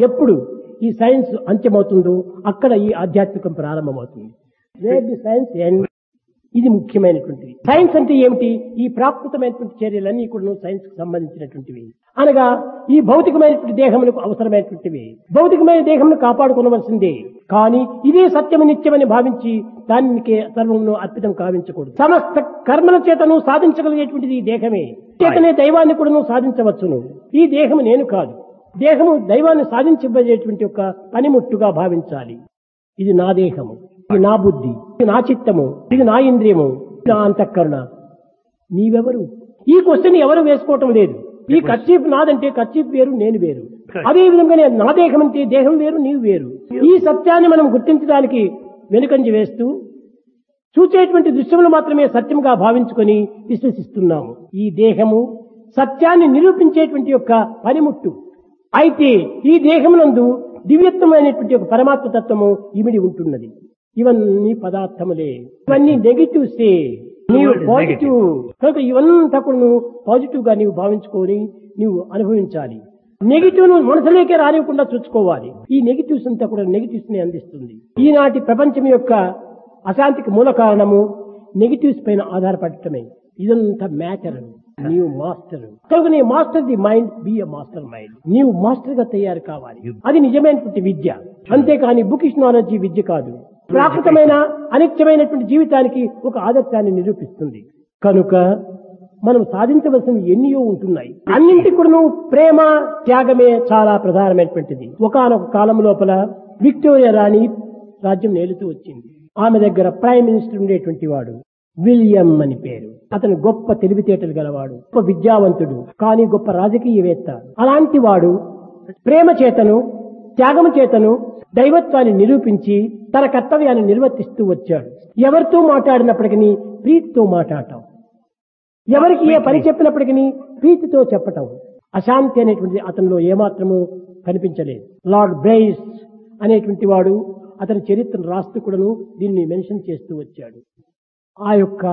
ఎప్పుడు ఈ సైన్స్ అంత్యమవుతుందో అక్కడ ఈ ఆధ్యాత్మికం ప్రారంభమవుతుంది వేర్ ది సైన్స్ ఎండ్ ఇది ముఖ్యమైనటువంటిది సైన్స్ అంటే ఏమిటి ఈ ప్రాకృతమైనటువంటి చర్యలన్నీ కూడా సైన్స్ కు సంబంధించినటువంటివి అనగా ఈ భౌతికమైనటువంటి దేహములకు అవసరమైనటువంటివి భౌతికమైన దేహమును కాపాడుకోవలసిందే కానీ ఇదే సత్యము నిత్యమని భావించి దానికి సర్వమును అర్పితం కావించకూడదు సమస్త కర్మల చేతను సాధించగలిగేటువంటిది ఈ దేహమే చేతనే దైవాన్ని కూడా సాధించవచ్చును ఈ దేహము నేను కాదు దేహము దైవాన్ని సాధించబడేటువంటి ఒక పనిముట్టుగా భావించాలి ఇది నా దేహము ఇది నా బుద్ధి ఇది నా చిత్తము ఇది నా ఇంద్రియము ఇది నా అంతఃకరణ నీవెవరు ఈ క్వశ్చన్ ఎవరు వేసుకోవటం లేదు ఈ కర్చీఫ్ నాదంటే కర్చీఫ్ వేరు నేను వేరు అదే విధంగానే నా దేహం అంటే దేహం వేరు నీవు వేరు ఈ సత్యాన్ని మనం గుర్తించడానికి వెనుకంజ వేస్తూ చూచేటువంటి దృశ్యములు మాత్రమే సత్యముగా భావించుకొని విశ్వసిస్తున్నాము ఈ దేహము సత్యాన్ని నిరూపించేటువంటి యొక్క పనిముట్టు అయితే ఈ దేహమునందు దివ్యత్వమైనటువంటి ఒక పరమాత్మ తత్వము ఇమిడి ఉంటున్నది ఇవన్నీ పదార్థములే ఇవన్నీ నెగిటివ్సే నీవు పాజిటివ్ కనుక ఇవంతా కూడా నువ్వు పాజిటివ్ గా నీవు భావించుకొని నీవు అనుభవించాలి నెగిటివ్ ను మనసులోకే రానివ్వకుండా చూసుకోవాలి ఈ నెగిటివ్స్ అంతా కూడా నెగిటివ్స్ ని అందిస్తుంది ఈనాటి ప్రపంచం యొక్క అశాంతికి మూల కారణము నెగిటివ్స్ పైన ఆధారపడటమే ఇదంతా మ్యాటర్ నీవు మాస్టర్ కనుక నీ master the mind be a master mind నీవు మాస్టర్ గా తయారు కావాలి అది నిజమైనటువంటి విద్య అంతేకాని బుకిష్ నాలెడ్జీ విద్య కాదు ప్రాకృతమైన అనిత్యమైనటువంటి జీవితానికి ఒక ఆదర్శాన్ని నిరూపిస్తుంది కనుక మనం సాధించవలసిన ఎన్నో ఉంటున్నాయి అన్నింటి కూడా ప్రేమ త్యాగమే చాలా ప్రధానమైనటువంటిది ఒకనొక కాలం లోపల విక్టోరియా రాణి రాజ్యం నేలుతూ వచ్చింది ఆమె దగ్గర ప్రైమ్ మినిస్టర్ ఉండేటువంటి వాడు విలియం అని పేరు అతను గొప్ప తెలివితేటలు గలవాడు గొప్ప విద్యావంతుడు కానీ గొప్ప రాజకీయవేత్త అలాంటి వాడు ప్రేమ చేతను త్యాగము చేతను దైవత్వాన్ని నిరూపించి తన కర్తవ్యాన్ని నిర్వర్తిస్తూ వచ్చాడు ఎవరితో మాట్లాడినప్పటికీ ప్రీతితో మాట్లాడటం ఎవరికి ఏ పని చెప్పినప్పటికీ ప్రీతితో చెప్పటం అశాంతి అనేటువంటి అతనిలో ఏమాత్రము కనిపించలేదు లార్డ్ బ్రైస్ అనేటువంటి వాడు అతని చరిత్రను రాస్తూ కూడాను దీన్ని మెన్షన్ చేస్తూ వచ్చాడు ఆ యొక్క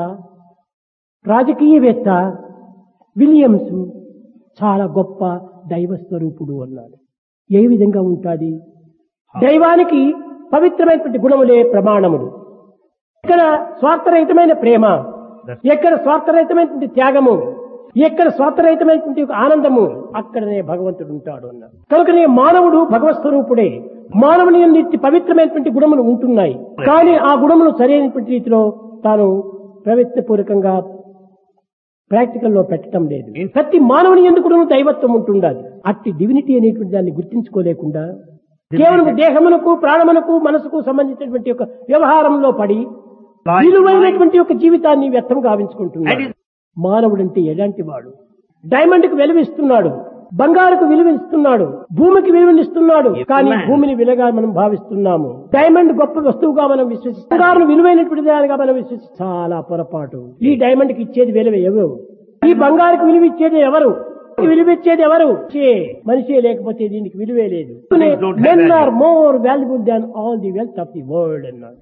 రాజకీయవేత్త విలియమ్స్ చాలా గొప్ప దైవ స్వరూపుడు అన్నాడు ఏ విధంగా ఉంటాది దైవానికి పవిత్రమైనటువంటి గుణములే ప్రమాణములు ఎక్కడ స్వార్థరహితమైన ప్రేమ ఎక్కడ స్వార్థరహితమైనటువంటి త్యాగము ఎక్కడ స్వార్థరహితమైనటువంటి ఒక ఆనందము అక్కడనే భగవంతుడు ఉంటాడు అన్నారు కనుకనే మానవుడు భగవత్ స్వరూపుడే మానవుని నిత్య పవిత్రమైనటువంటి గుణములు ఉంటున్నాయి కానీ ఆ గుణములు సరైనటువంటి రీతిలో తాను ప్రవృత్తిపూర్వకంగా ప్రాక్టికల్ లో పెట్టడం లేదు ప్రతి మానవుని ఎందుకు దైవత్వం ఉంటుండాలి అట్టి డివినిటీ అనేటువంటి దాన్ని గుర్తించుకోలేకుండా కేవలం దేహమునకు ప్రాణమునకు మనసుకు సంబంధించినటువంటి ఒక వ్యవహారంలో పడి విలువైనటువంటి ఒక జీవితాన్ని వ్యర్థం గావించుకుంటున్నాడు మానవుడంటే ఎలాంటి వాడు డైమండ్ కు విలువిస్తున్నాడు బంగారుకు విలువిస్తున్నాడు భూమికి విలువనిస్తున్నాడు కానీ భూమిని విలువగా మనం భావిస్తున్నాము డైమండ్ గొప్ప వస్తువుగా మనం విశ్వసిస్తాం బంగారం విలువైనటువంటి దానిగా మనం విశ్వసి చాలా పొరపాటు ఈ డైమండ్ కి ఇచ్చేది విలువ ఎవరు ఈ బంగారుకు విలువ ఇచ్చేది ఎవరు విలువ ఇచ్చేది ఎవరు చే మనిషే లేకపోతే దీనికి విలువే లేదు men are more valuable than all the wealth of the world అన్నాడు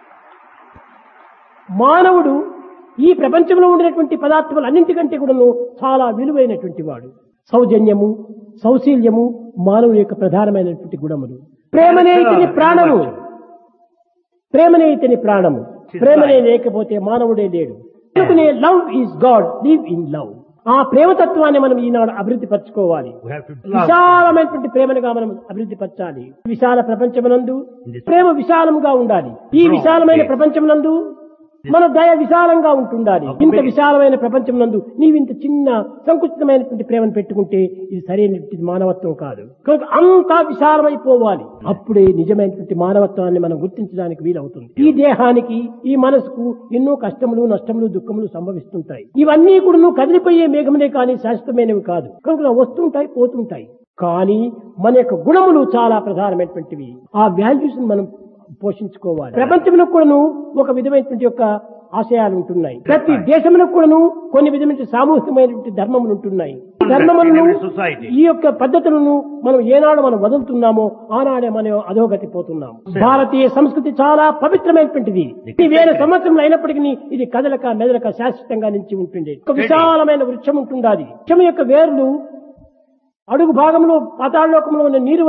మానవుడు ఈ ప్రపంచంలో ఉండినటువంటి పదార్థములు అన్నింటికంటే కూడాను చాలా విలువైనటువంటి వాడు సౌజన్యము సౌశీల్యము మానవుని యొక్క ప్రధానమైనటువంటి గుణములు ప్రేమనే ఇతని ప్రాణము ప్రేమనే ఇతని ప్రాణము ప్రేమనే లేకపోతే మానవుడే లేడు అందుకనే love is God live in love ఆ ప్రేమతత్వాన్ని మనం ఈనాడు అభివృద్ధి పరచుకోవాలి We have to love. విశాలమైనటువంటి ప్రేమనుగా మనం అభివృద్ధి పరచాలి విశాల ప్రపంచమునందు ప్రేమ విశాలంగా ఉండాలి ఈ విశాలమైన ప్రపంచమునందు మన దయ విశాలంగా ఉంటుండాలి ఇంత విశాలమైన ప్రపంచం నందు నీవింత చిన్న సంకుచితమైనటువంటి ప్రేమను పెట్టుకుంటే ఇది సరైనటువంటి మానవత్వం కాదు కనుక అంతా విశాలమైపోవాలి అప్పుడే నిజమైనటువంటి మానవత్వాన్ని మనం గుర్తించడానికి వీలవుతుంది ఈ దేహానికి ఈ మనసుకు ఎన్నో కష్టములు నష్టములు దుఃఖములు సంభవిస్తుంటాయి ఇవన్నీ కూడా నువ్వు కదిలిపోయే మేఘములే కానీ శాశ్వతమైనవి కాదు కనుక వస్తుంటాయి పోతుంటాయి కానీ మన యొక్క గుణములు చాలా ప్రధానమైనటువంటివి ఆ వాల్యూస్ మనం పోషించుకోవాలి ప్రపంచంలో కూడాను ఒక విధమైనటువంటి యొక్క ఆశయాలు ఉంటున్నాయి ప్రతి దేశంలో కూడాను కొన్ని విధమైన సామూహికమైనటువంటి ధర్మములు ఉంటున్నాయి ఈ ధర్మములను Every society. ఈ యొక్క పద్ధతులను మనం ఏనాడు మనం వదులుతున్నామో ఆనాడే మనం అధోగతి పోతున్నాము భారతీయ సంస్కృతి చాలా పవిత్రమైనటువంటిది ఇది వేల సంవత్సరంలో అయినప్పటికీ ఇది కదలక మెదలక శాశ్వతంగా నిలిచి ఉంటుంది ఒక విశాలమైన వృక్షం ఉంటుండాలి వృక్షం యొక్క వేర్లు అడుగు భాగంలో పాతాళలోకంలో ఉన్న నీరు